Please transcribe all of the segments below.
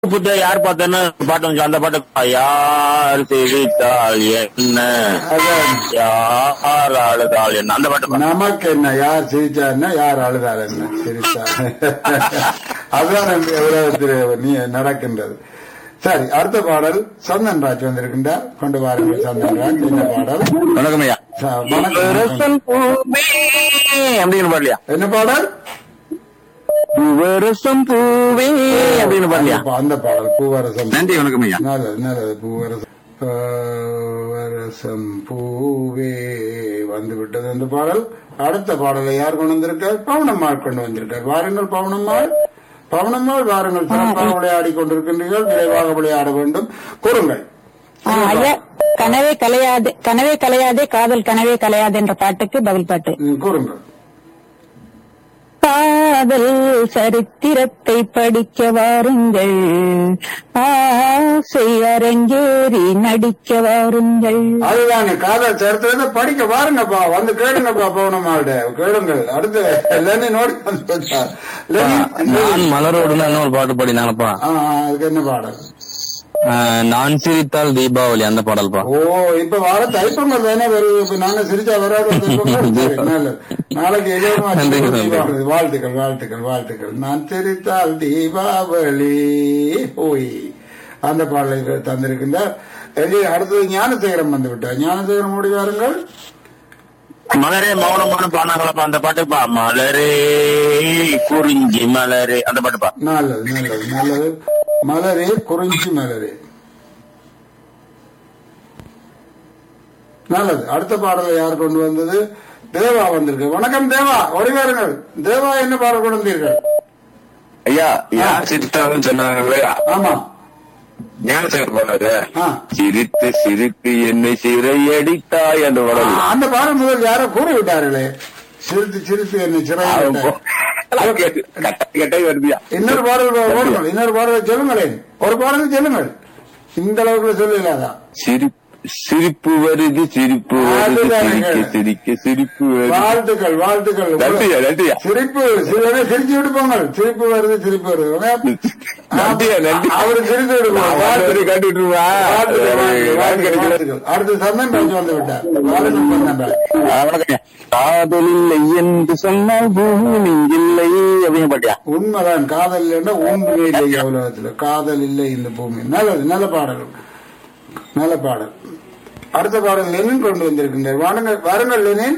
புத்த யார் பார்த்தேன்னு பாட்டு வந்துச்சு அந்த பாட்டு யார் சிரித்தாள் என்ன அதான் யார் அழுதாள் என்ன அந்த பாட்டு பாடு. நமக்கு என்ன யார் சிரிச்சாருன்னா யார் அழுதாள் என்ன சிரிச்சா அதுதான் நம்ம உலகத்தில் நீ நடக்கின்றது சரி அடுத்த பாடல் சந்தன் ராஜ் வந்திருக்கின்றார் கொண்டு வாருங்கள் சந்தன் ராஜ் என்ன பாடல் வணக்கம் ஐயா ச- வணக்கம். ரசம் பூவே அப்படின்னு பாடலையா என்ன பாடல் பூவரசம் பூவே அப்படின்னு பாடலையா அப்ப அந்த பாடல் பூவரசம் நன்றி வணக்கம் ஐயா நல்லது நல்லது பூவரசம் பூவரசம் பூவே வந்து விட்டது அந்த பாடல் அடுத்த பாடலை யார் கொண்டு வந்திருக்கார் பவுனம்மாள் கொண்டு வந்திருக்கார் வாருங்கள் பவுனம்மாள் பவுனம்மாள் வாருங்கள் சிறப்பாக விளையாடி கொண்டிருக்கின்றீர்கள் விரைவாக விளையாட வேண்டும் கூறுங்கள் ஆ, ஐயா கனவே கலையாது கனவே கலையாதே காதல் கனவே கலையாது என்ற பாட்டுக்கு பதில் பாட்டு ம், கூறுங்கள் காதல் சரித்திரத்தை படிக்க வாருங்கள் ஆசை அரங்கேறி நடிக்க வாருங்கள் அதுதானே காதல் சரித்திரத்தை படிக்க வாருங்கப்பா வந்து கேளுங்கப்பா பவுனம்மாள்ட கேளுங்கள் அடுத்து லெனின் ஓடி வந்து விட்டார். லெனின் நான் மலரோடு ஒரு பாட்டு பாடினானப்பா ஆ, ஆ, அதுக்கு என்ன பாடல் நான் சிரித்தால் தீபாவளி அந்த பாடல்பா ஓ இப்ப வார தைப்பொங்கல் தானே வருது இப்ப நாங்க சிரிச்சா வராத தைப்பொங்கல் சரி, நல்லது நாளைக்கு எல்லோரும் நன்றி, அடிச்சு நன்றி. தீபாவளி. வாழ்த்துக்கள் வாழ்த்துக்கள் வாழ்த்துக்கள் நான் சிரித்தால் தீபாவளி ஓய் அந்த பாடலை தந்திருக்கின்றார் எங்கே அடுத்தது ஞானசேகரம் வந்து விட்டார் ஞானசேகரம் ஓடி வாருங்கள் மலரே மௌனமான பாடினாங்களப்பா அந்த பாட்டுப்பா மலரே குறிஞ்சி மலரே அந்த பாட்டுப்பா நல்லது நல்லது நல்லது மலரே குறிஞ்சி மலரே நல்லது அடுத்த பாடலை யார் கொண்டு வந்தது தேவா வந்திருக்கு வணக்கம் தேவா ஓடி வாருங்கள் தேவா என்ன பாடல் கொண்டு வந்தீர்கள் ஐயா யார் சிரித்தாலும் சொன்னாங்க ஆமா ஞானசேகர் பாடாது ஆ. சிரித்து சிரித்து என்னை சிறையடித்தாய் அந்த ஆ, பாடல் அந்த பாடல் முதல் யாரோ கூறி விட்டார்களே சிரித்து சிரித்து என்ன சிறையில் கட்டாய் வருதியா இன்னொரு பாடல் ஓடுங்கள் இன்னொரு பாடலை சொல்லுங்களேன் ஒரு பாடல் சொல்லுங்கள் இந்த அளவுக்கு சொல்லலாதா சிரி சிரிப்பு வருது சிரிப்பு வருது அதுதானுங்க. சிரிக்க சிரிக்க சிரிப்பு வருது வாழ்த்துக்கள் வாழ்த்துக்கள் நன்றியா நன்றியா சிரிப்பு சிலரே சிரிச்சு விடுப்பாங்க சிரிப்பு வருது சிரிப்பு வருது நன்றியா நன்றி அவரு சிரித்து விடுவாங்க வாழ்த்துக்கள். கண்டுட்டு வாழ்த்துக்கள், வாழ்த்துக்கள், வாழ்த்துக்கள். அடுத்து சந்தன் ராஜ் வந்து விட்டார் வாழ்த்துக்கள் சந்தன் ராஜ் காதல் இல்லை என்று சொன்னால் பூமி இல்லை அப்படின்னு பாட்டியா உண்மைதான் காதல் இல்லைன்னா ஒன்றுமே இல்லை இந்த உலகத்துல காதல் இல்லை இந்த பூமி நல்லது நல்ல பாடல் நல்ல பாடல் அடுத்த பாடல் லெனின் கொண்டு வந்திருக்கின்றார் வாருங்கள் வாருங்கள் லெனின்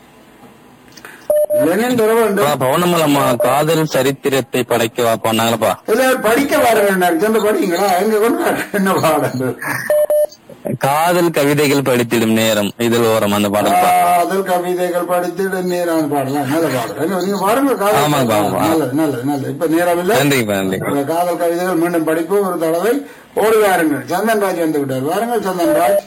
லெனின் தர வேண்டும் பவனமலம்மா காதல் சரித்திரத்தை படைக்க பண்ணாங்களப்பா இல்ல படிக்க வாருங்கள் சென்று படிங்களா எங்க கொண்டு வாங்க. என்ன பாடல் காதல் கவிதைகள் படித்திடும் நேரம் இதில் ஓரம் அந்த பாடல்பா காதல் கவிதைகள் படித்து நேரான பாடலாம் நல்ல பாடல் எங்க நீங்க பாருங்க காதல் ஆமாங்க, ஆமாங்க. நல்லது நல்லது நல்லது இப்ப நேரம் இல்ல நன்றிப்பா நன்றி அந்த காதல் கவிதைகள் மீண்டும் படிப்போம் ஒரு தடவை ஓடி வாருங்கள் சந்தன் ராஜ் வந்து விட்டார் வாருங்கள் சந்தன் ராஜ்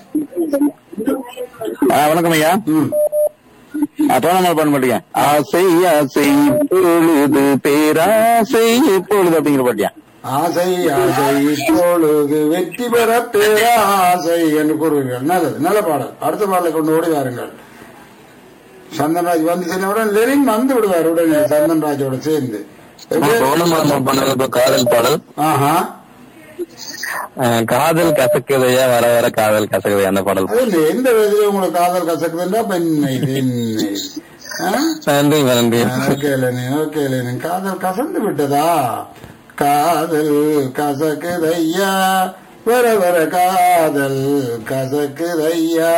வணக்கம் ஐயா ம் பவனமல் பண்ண மாட்டீங்க ஆசை ஆசை பொழுது பேராசை பொழுது அப்படிங்கிற பாட்டியா ஆசை ஆசை இப்பொழுது வெற்றி பெற பேராசை என்று கூறுவீர்கள் நல்லது நல்ல பாடல் அடுத்த பாடலை கொண்டு ஓடி வாருங்கள் சந்தன்ராஜ் வந்து சென்றவுடன் லெனின் வந்து விடுவார் உடனே சந்தன்ராஜோட சேர்ந்து பவனமல் பண்ண காதல் பாடல் ஆஹா அஹ், காதல் கசக்குதையா வர வர காதல் கசக்குதையா அந்த பாடல் அது இல்லை எந்த விதத்துல உங்களுக்கு காதல் கசக்குதுன்னா பெண்ணை பெண்ணை ஆ? நன்றி நன்றி ஓகே லெனின் ஓகே லெனின் காதல் கசந்து விட்டதா காதல் கசக்குதையா வர வர காதல் கசக்குதையா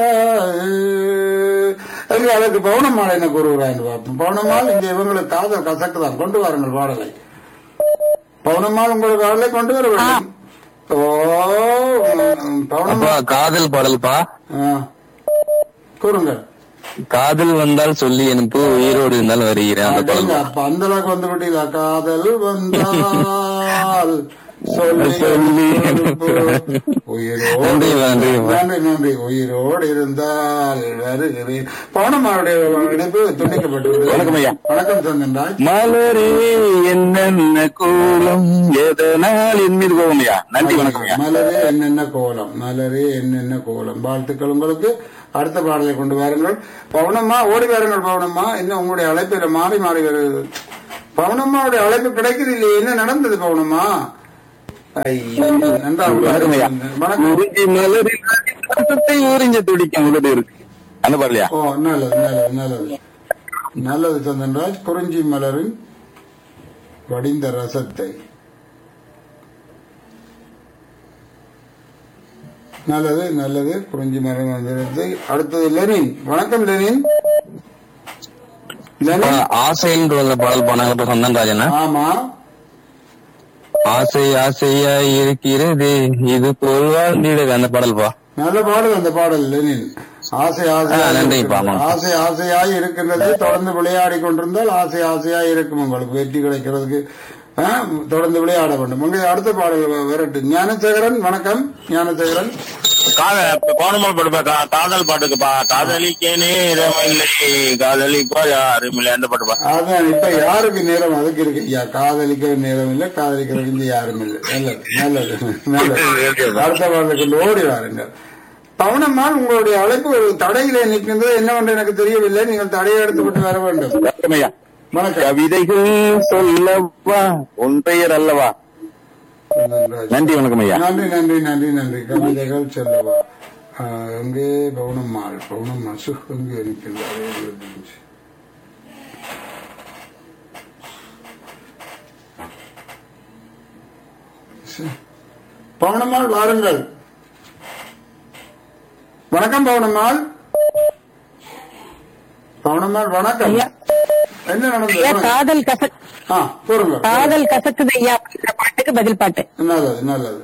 அங்கே அதற்கு பவுனம்மாள் என்ன கூறுகிறான் பார்ப்போம் பவுனம்மாள் இங்கே இவங்களுக்கு காதல் கசக்குதான் கொண்டு வாருங்கள் பாடலை பவுனம்மாள் உங்களுக்கு பாடலை கொண்டு வர வேண்டும் ஓ ம், அப்பா பவுனம்மாள் காதல் பாடல்பா ஆ. கூறுங்கள் காதல் வந்தால் சொல்லி அனுப்பு உயிரோடு இருந்தால் வருகிறேன் அந்த அடேங்க, பாடல் அப்ப அந்த அளவுக்கு வந்து விட்டீங்களா காதல் வந்தால் சொல்லி சொல்லி அனுப்பு. உயிரோடு நன்றி, நன்றி. நன்றி நன்றி உயிரோடு இருந்தால் வருகிறேன் பவுனம்மாவுடைய இணைப்பு துண்டிக்கப்பட்டுள்ளது வணக்கம் ஐயா. வணக்கம் சந்தன்ராஜ் மலரே என்னென்ன கோலம் எதனால் என் மீது கோபம் ஐயா நன்றி வணக்கம் ஐயா மலரே என்னென்ன கோலம் மலரே என்னென்ன கோலம் வாழ்த்துக்கள் உங்களுக்கு அடுத்த பாடலை கொண்டு வாருங்கள் பவுனம்மா ஓடி வாருங்கள் பவுனம்மா இன்னும் உங்களுடைய அழைப்பில மாறி மாறி வருகிறது பவுனம்மாவுடைய அழைப்பு கிடைக்குது இல்லையே என்ன நடந்தது பவுனம்மா ஐயா, நன்றாக வணக்கம் ஐயா வணக்கம் உறிஞ்சி மலரில் ரசத்தை உறிஞ்ச துடிக்கும் உதடு இருக்கு அந்த பாடலையா ஓ நல்லது நல்லது நல்லது நல்லது சந்தன்ராஜ் குறிஞ்சி மலரின் வடிந்த ரசத்தை நல்லது நல்லது குறிஞ்சி மலரின் வடிந்த ரசத்தை அடுத்தது லெனின் வணக்கம் லெனின் லெனின் ஆசைன்ற ஒரு பாடல் போனாங்க இப்ப சொந்தன் ராஜனா ஆமா ஆசை ஆசையா இருக்கிறது இது போல் வாழ்ந்திடுது அந்த பாடல் பா நல்ல பாடல் அந்த பாடல் லெனின் ஆசை ஆசையாய் ஆ, நன்றி, இருக்கின்றது. பாமா. ஆசை ஆசையாய் இருக்கின்றது தொடர்ந்து விளையாடி கொண்டிருந்தால் ஆசை ஆசையாய் இருக்கும் உங்களுக்கு வெற்றி கிடைக்கிறதுக்கு ஆ, தொடர்ந்து விளையாட வேண்டும் உங்க அடுத்த பாடல் வ- வரட்டு ஞானசேகரன் வணக்கம் ஞானசேகரன் பௌர்ணமல் பாட்டு காதல் பாட்டுக்குப்பா காதலிக்க நேரம் இல்லை காதலிப்பா யாரும் இல்லை அந்த பாட்டுப்பா அதான் இப்ப யாருக்கு நேரம் அதுக்கு இருக்கு ஐயா காதலிக்க நேரம் இல்லை காதலிக்கிறதுக்கு இங்க யாரும் இல்லை நல்லது நல்லது நல்லது அடுத்த பாடலை கொண்டு ஓடி வாருங்கள் பவனம்மாள் உங்களுடைய அழைப்பு ஒரு தடையிலே நிற்கின்றது என்னவென்று எனக்கு தெரியவில்லை நீங்கள் தடையை எடுத்துவிட்டு வர வேண்டும் வணக்கம்யா வணக்கம் கவிதைகள் சொல்லவா உன் பெயர் அல்லவா நன்றி வணக்கம் ஐயா நன்றி நன்றி நன்றி நன்றி கவிதைகள் செல்லவா ஆஹ், எங்கே பவுனம்மாள் பவுனம்மாள் சு எங்கே நிற்கின்றார் பவுனம்மாள் வாருங்கள் வணக்கம் பவுனம்மாள் பவுனம்மாள் வணக்கம் ஐயா. என்ன ஐயா நடந்தது காதல் கச ஆ கூறுங்க காதல் கசக்குது ஐயா அப்படின்ற பாட்டுக்கு பதில் பாட்டு நல்லது நல்லது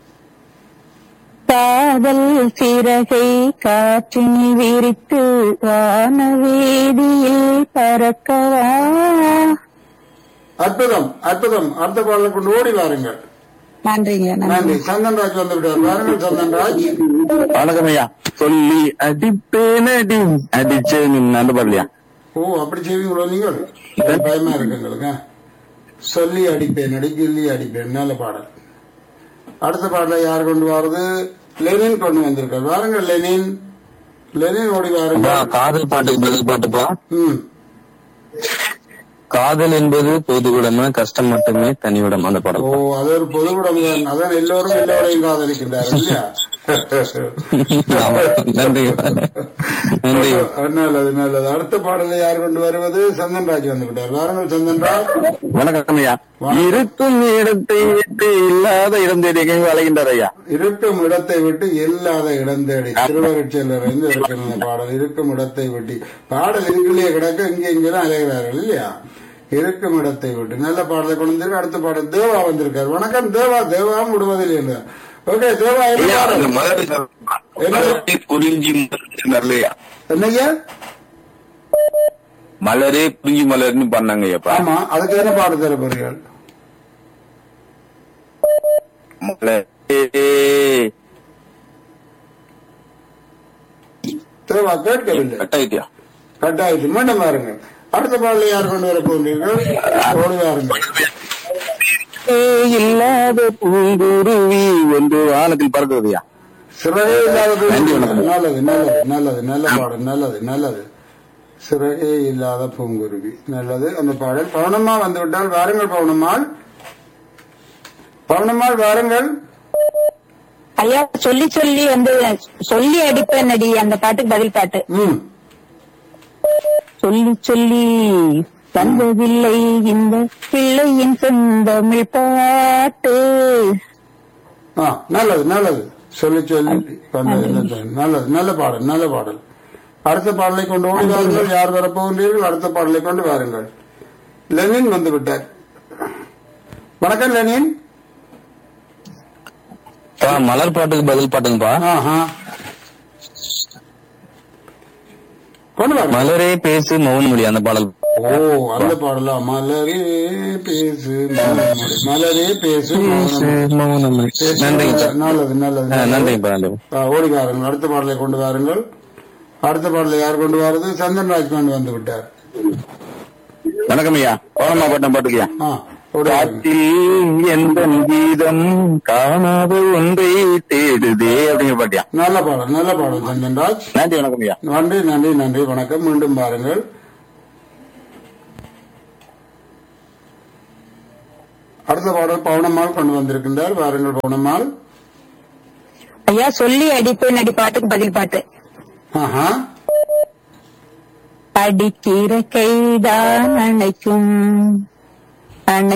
காதல் சிறகை காற்றினில் விரித்து வானவேதியில் பறக்கவா அற்புதம் அற்புதம் அடுத்த பாடலை கொண்டு ஓடி வாருங்கள் நன்றிங்க நன்றி நன்றி சந்தன்ராஜ் வந்து விட்டார் வாருங்கள் சந்தன்ராஜ் வணக்கம் ஐயா சொல்லி அடிப்பேன் அடி அடிச்சு நின்னு அந்த பாடலையா ஓ அப்படி செய்வீங்களோ நீங்கள் எனக்கு பயமா இருக்கு எங்களுக்கு ஆ. சொல்லி அடிப்பேன் அடி கில்லி அடிப்பேன் நல்ல பாடல் அடுத்த பாடலை யார் கொண்டு வாருது லெனின் கொண்டு வந்திருக்கார் வாருங்கள் லெனின் லெனின் ஓடி அப்பா, வாருங்கள் காதல் பாட்டுக்கு பதில் பாட்டுப்பா ம் காதல் என்பது பொதுவுடைமை கஷ்டம் மட்டுமே தனியுடம் அந்த ஓ பாடல் அது ஒரு பொதுவிடம் தான் அதான் எல்லோரும் எல்லோரையும் காதலிக்கின்றார் இல்லையா ஆமா. நன்றி நன்றி நல்லது நல்லது அடுத்த பாடலை யார் கொண்டு வருவது சந்தன்ராஜ் வந்து விட்டார் வாருங்கள் சந்தன்ராஜ் வணக்கம் ஐயா இருக்கும் இடத்தை விட்டு இல்லாத இடம் தேடி எங்கேயும் அலைகின்றார் ஐயா இருக்கும் இடத்தை விட்டு இல்லாத இடம் தேடி திருவருட்செல்லர் இருந்து இருக்கிற இந்த பாடல் இருக்கும் இடத்தை விட்டு பாடல் இதுக்குள்ளேயே கிடக்க இங்கே இங்கெல்லாம் அலைகிறார்கள் இல்லையா இருக்கும் இடத்தை விட்டு நல்ல பாடலை கொண்டு வந்திருக்கு அடுத்த பாடல் தேவா வந்திருக்கார் வணக்கம் தேவா தேவாவும் விடுவதில்லை என்று ஓகே தேவா என்ன ஐயா பாடல்? அந்த மலர் மலரே குறிஞ்சி மலர்லையா என்னய்யா மலரே குறிஞ்சி மலர்னு பண்ணாங்க ஐயாப்பா ஆமா அதுக்கு என்ன பாடம் தர போறீர்கள் மலரே தேவா கேட்கவில்லை கட்டாயிட்டியா கட்டாயத்து மீண்டும் பாருங்கள் அடுத்த பாடலை யார் கொண்டு வர போகிறீர்கள் ஓடி வாருங்கள் ஏ, இல்லாத பூங்குருவி ஒன்று வானத்தில் பறக்குறதுயா சிறகே இல்லாத நன்றி, பூங்குருவி. வணக்கம். நல்லது நல்லது நல்லது நல்ல பாடல் நல்லது நல்லது சிறகே இல்லாத பூங்குருவி நல்லது அந்த பாடல் பவுனம்மா வந்து விட்டால் வாருங்கள் பவுனம்மாள் பவுனம்மாள் வாருங்கள் ஐயா சொல்லி சொல்லி வந்து சொல்லி அடிப்பேன் அடி அந்த பாட்டுக்கு பதில் பாட்டு ம் சொல்லி சொல்லி வந்ததில்லை இந்த பிள்ளையின் சொந்தமிழ் பாட்டு ஆ நல்லது நல்லது சொல்லி சொல்லி வந்தது நல்லது. நல்லது நல்ல பாடல் நல்ல பாடல் அடுத்த பாடலை கொண்டு ஓடி வாருங்கள் யார் வரப்போகின்றீர்கள் அடுத்த பாடலை கொண்டு வாருங்கள் லெனின் வந்து விட்டார் வணக்கம் லெனின் பா, மலர் பாட்டுக்கு பதில் பாட்டுங்கப்பா ஆஹா கொண்டு வாருங்க மலரே பேசு மௌன மொழி அந்த பாடல் ஓ அந்த பாடலா மலரே பேசு மௌனமொழி. மலரே பேசு மௌனமொழி. மௌன மொழி பேசு. நன்றிங்க நல்லது நல்லது ஆ, நன்றிங்கப்பா நன்றி ஆ, ஓடி வாருங்கள் அடுத்த பாடலை கொண்டு வாருங்கள் அடுத்த பாடலை யார் கொண்டு வாருது சந்தன்ராஜ் கொண்டு வந்து விட்டார் வணக்கம் ஐயா பௌர்ணமா பட்டம் பாட்டுக்கியா ஆ ஓடி வாருங்கள். காற்றில் எந்த கீதம் காணாத ஒன்றை தேடுதே அப்படிங்கிற பாட்டியா நல்ல பாடல் நல்ல பாடல் சந்தன்ராஜ் நன்றி வணக்கம் ஐயா நன்றி நன்றி நன்றி வணக்கம் மீண்டும் பாருங்கள் அடுத்த பாடல் பவுனம்மாள் கொண்டு வந்திருக்கின்றார் வாருங்கள் பவுனம்மாள் ஐயா சொல்லி அடிப்பேன் அடி பாட்டுக்கு பதில் பாட்டு ஆஹா அடிக்கிற கைதான் அணைக்கும் அணை